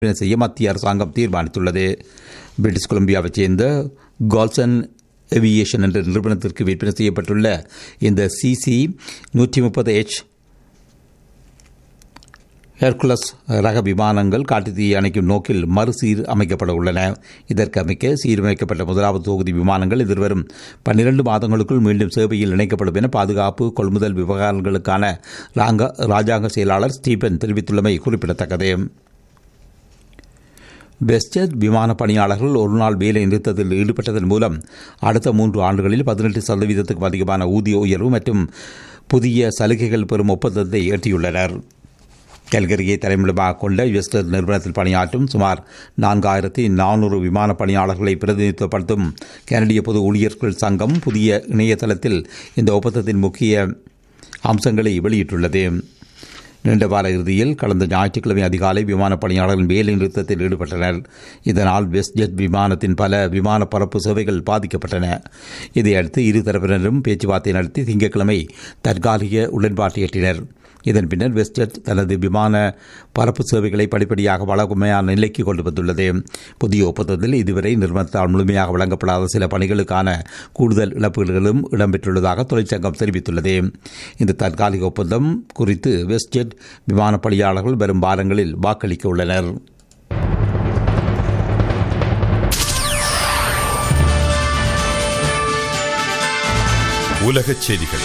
செய்ய மத்திய அரசாங்கம் தீர்மானித்துள்ளது பிரிட்டிஷ் கொலம்பியாவைச் சேர்ந்த கால்சன் ஏவியேஷன் என்ற நிறுவனத்திற்கு விற்பனை செய்யப்பட்டுள்ள இந்த சிசி நூற்றி முப்பது எச் ஹெர்குலஸ் ரக விமானங்கள் காட்டுத்தீ அணைக்கும் நோக்கில் மறுசீர் அமைக்கப்பட உள்ளன இதற்கு அமைக்க சீரமைக்கப்பட்ட முதலாவது தொகுதி விமானங்கள் எதிர்வரும் பன்னிரண்டு மாதங்களுக்குள் மீண்டும் சேவையில் இணைக்கப்படும் என பாதுகாப்பு கொள்முதல் விவகாரங்களுக்கான ராங்க ராஜாங்க செயலாளர் ஸ்டீபன் தெரிவித்துள்ளமை குறிப்பிடத்தக்கது வெஸ்டர்ட் விமான பணியாளர்கள் ஒருநாள் வேலை நிறுத்தத்தில் ஈடுபட்டதன் மூலம் அடுத்த மூன்று ஆண்டுகளில் பதினெட்டு சதவீதத்துக்கும் அதிகமான ஊதிய உயர்வு மற்றும் புதிய சலுகைகள் பெறும் ஒப்பந்தத்தை எட்டியுள்ளனர் கல்கரியை தலைமையிடமாக கொண்ட வெஸ்டர் நிறுவனத்தில் பணியாற்றும் சுமார் நான்காயிரத்தி நானூறு விமான பணியாளர்களை பிரதிநிதித்துவப்படுத்தும் கனடிய பொது ஊழியர்கள் சங்கம் புதிய இணையதளத்தில் இந்த ஒப்பந்தத்தின் முக்கிய அம்சங்களை வெளியிட்டுள்ளது நீண்ட வார இறுதியில் கடந்த ஞாயிற்றுக்கிழமை அதிகாலை விமான பணியாளர்கள் வேலை நிறுத்தத்தில் ஈடுபட்டனர் இதனால் வெஸ்ட்ஜெட் விமானத்தின் பல விமான பரப்பு சேவைகள் பாதிக்கப்பட்டன இதையடுத்து இரு தரப்பினரும் பேச்சுவார்த்தை நடத்தி திங்கட்கிழமை தற்காலிக உடன்பாட்டை எட்டினர் இதன் பின்னர் வெஸ்ட்ஜெட் தனது விமான பரப்பு சேவைகளை படிப்படியாக வழக்கமையான நிலைக்கு கொண்டு வந்துள்ளது புதிய ஒப்பந்தத்தில் இதுவரை நிறுவனத்தால் முழுமையாக வழங்கப்படாத சில பணிகளுக்கான கூடுதல் இழப்புகளும் இடம்பெற்றுள்ளதாக தொழிற்சங்கம் தெரிவித்துள்ளது இந்த தற்காலிக ஒப்பந்தம் குறித்து வெஸ்ட்ஜெட் விமான பணியாளர்கள் வரும் வாரங்களில் வாக்களிக்க உள்ளனர் உலகச் செய்திகள்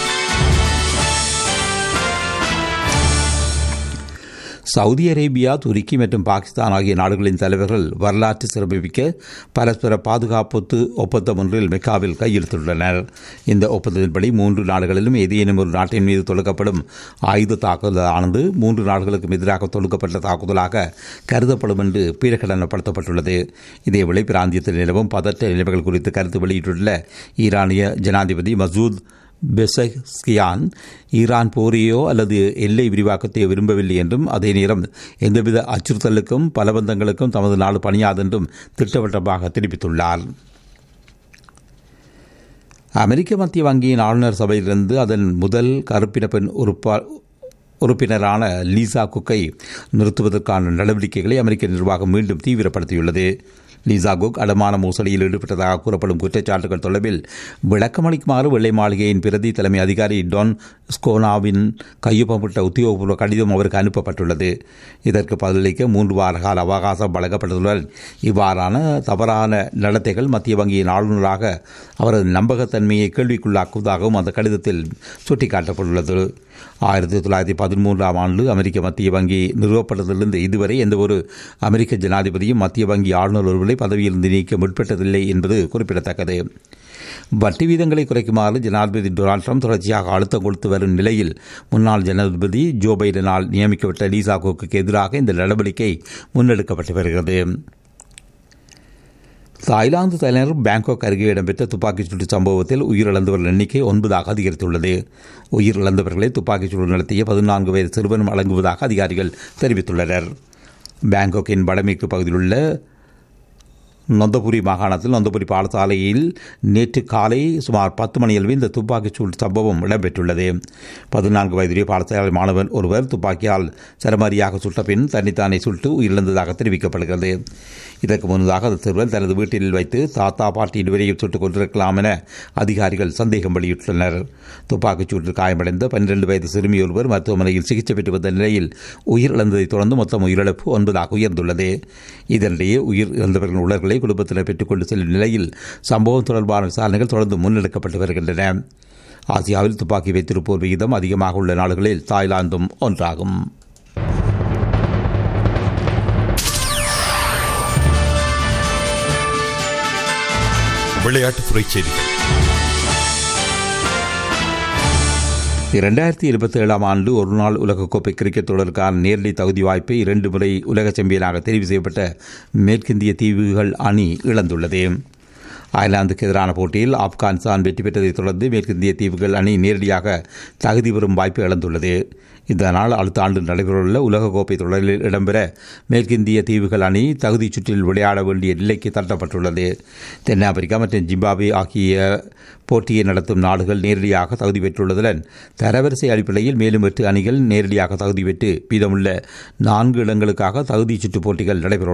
சவுதி அரேபியா துருக்கி மற்றும் பாகிஸ்தான் ஆகிய நாடுகளின் தலைவர்கள் வரலாற்று சிறப்பிக்க பரஸ்பர பாதுகாப்பு ஒப்பந்தம் ஒன்றில் மெக்காவில் கையெழுத்துள்ளனர் இந்த ஒப்பந்தத்தின்படி மூன்று நாடுகளிலும் ஏதேனும் ஒரு நாட்டின் மீது தொடுக்கப்படும் ஆயுத தாக்குதலானது மூன்று நாடுகளுக்கும் எதிராக தொடுக்கப்பட்ட தாக்குதலாக கருதப்படும் என்று பிரகடனப்படுத்தப்பட்டுள்ளது இதேவேளை பிராந்தியத்தில் நிலவும் பதற்ற நிலைமைகள் குறித்து கருத்து வெளியிட்டுள்ள ஈரானிய ஜனாதிபதி மசூத் பெசஸ்கியான் ஈரான் போரையோ அல்லது எல்லை விரிவாக்கத்தை விரும்பவில்லை என்றும் அதே நேரம் எந்தவித அச்சுறுத்தலுக்கும் பலபந்தங்களுக்கும் தமது நாடு பணியாதென்றும் திட்டவட்டமாக தெரிவித்துள்ளார் அமெரிக்க மத்திய வங்கியின் ஆளுநர் சபையிலிருந்து அதன் முதல் கருப்பின பெண் உறுப்பா உறுப்பினரான லீசா குக்கை நிறுத்துவதற்கான நடவடிக்கைகளை அமெரிக்க நிர்வாகம் மீண்டும் தீவிரப்படுத்தியுள்ளது லீசா குக் அடமான மோசடியில் ஈடுபட்டதாக கூறப்படும் குற்றச்சாட்டுகள் தொடர்பில் விளக்கமளிக்குமாறு வெள்ளை மாளிகையின் பிரதி தலைமை அதிகாரி டான் ஸ்கோனாவின் கையொப்பமிட்ட உத்தியோகபூர்வ கடிதம் அவருக்கு அனுப்பப்பட்டுள்ளது இதற்கு பதிலளிக்க மூன்று வார கால அவகாசம் வழங்கப்பட்டதுடன் இவ்வாறான தவறான நடத்தைகள் மத்திய வங்கியின் ஆளுநராக அவரது நம்பகத்தன்மையை கேள்விக்குள்ளாக்குவதாகவும் அந்த கடிதத்தில் சுட்டிக்காட்டப்பட்டுள்ளது ஆயிரத்தி தொள்ளாயிரத்தி பதிமூன்றாம் ஆண்டு அமெரிக்க மத்திய வங்கி நிறுவப்பட்டதிலிருந்து இதுவரை எந்தவொரு அமெரிக்க ஜனாதிபதியும் மத்திய வங்கி ஆளுநர் ஒருவரை பதவியிலிருந்து நீக்க முற்பட்டதில்லை என்பது குறிப்பிடத்தக்கது வட்டி வீதங்களை குறைக்குமாறு ஜனாதிபதி டொனால்ட் ட்ரம்ப் தொடர்ச்சியாக அழுத்தம் கொடுத்து வரும் நிலையில் முன்னாள் ஜனாதிபதி ஜோ பைடனால் நியமிக்கப்பட்ட லீசா கோக்கு எதிராக இந்த நடவடிக்கை முன்னெடுக்கப்பட்டு வருகிறது தாய்லாந்து தலைநகர் பேங்காக் அருகே இடம்பெற்ற துப்பாக்கிச் சூட்டு சம்பவத்தில் உயிரிழந்தவர்கள் எண்ணிக்கை ஒன்பதாக அதிகரித்துள்ளது உயிரிழந்தவர்களை துப்பாக்கிச் சூடு நடத்திய பதினான்கு வயது சிறுவனும் அடங்குவதாக அதிகாரிகள் தெரிவித்துள்ளனர் பேங்காக்கின் வடமேற்கு பகுதியில் உள்ள நொந்தபுரி மாகாணத்தில் நொந்தபுரி பாடசாலையில் நேற்று காலை சுமார் பத்து மணியளவில் இந்த துப்பாக்கிச் சூடு சம்பவம் இடம்பெற்றுள்ளது பதினான்கு வயதுடைய பாடசாலை மாணவன் ஒருவர் துப்பாக்கியால் சரமாரியாக சுட்ட பின் தன்னைத்தானே சுட்டு உயிரிழந்ததாக தெரிவிக்கப்படுகிறது இதற்கு முன்னதாக அந்த சிறுவன் தனது வீட்டில் வைத்து தாத்தா பாட்டி இருவரையும் சுட்டுக் கொண்டிருக்கலாம் என அதிகாரிகள் சந்தேகம் வெளியிட்டுள்ளனர் துப்பாக்கிச் சூட்டில் காயமடைந்த பன்னிரண்டு வயது சிறுமி ஒருவர் மருத்துவமனையில் சிகிச்சை பெற்று வந்த நிலையில் உயிரிழந்ததைத் தொடர்ந்து மொத்தம் உயிரிழப்பு ஒன்பதாக உயர்ந்துள்ளது இதனிடையே உயிரிழந்தவர்களின் உடல்களை குடும்பத்தினர் பெற்றுக்கொண்டு செல்லும் நிலையில் சம்பவம் தொடர்பான விசாரணைகள் தொடர்ந்து முன்னெடுக்கப்பட்டு வருகின்றன ஆசியாவில் துப்பாக்கி வைத்திருப்போர் விகிதம் அதிகமாக உள்ள நாடுகளில் தாய்லாந்தும் ஒன்றாகும் விளையாட்டுத்துறை செய்திகள் இரண்டாயிரத்தி இருபத்தி ஏழாம் ஆண்டு ஒருநாள் உலகக்கோப்பை கிரிக்கெட் தொடருக்கான நேரடி தகுதி வாய்ப்பை இரண்டு முறை உலக சாம்பியனாக தெரிவு செய்யப்பட்ட மேற்கிந்திய தீவுகள் அணி இழந்துள்ளது அயர்லாந்துக்கு எதிரான போட்டியில் ஆப்கானிஸ்தான் வெற்றி பெற்றதைத் தொடர்ந்து மேற்கிந்திய தீவுகள் அணி நேரடியாக தகுதி பெறும் வாய்ப்பை இழந்துள்ளது இதனால் அடுத்த ஆண்டு நடைபெறவுள்ள உலகக்கோப்பை தொடரில் இடம்பெற மேற்கிந்திய தீவுகள் அணி தகுதிச் சுற்றில் விளையாட வேண்டிய நிலைக்கு தள்ளப்பட்டுள்ளது தென்னாப்பிரிக்கா மற்றும் ஜிம்பாப்வே ஆகிய போட்டியை நடத்தும் நாடுகள் நேரடியாக தகுதி பெற்றுள்ளதுடன் தரவரிசை அடிப்படையில் மேலும் எட்டு அணிகள் நேரடியாக தகுதி பெற்று மீதமுள்ள நான்கு இடங்களுக்காக தகுதிச் சுற்று போட்டிகள் நடைபெற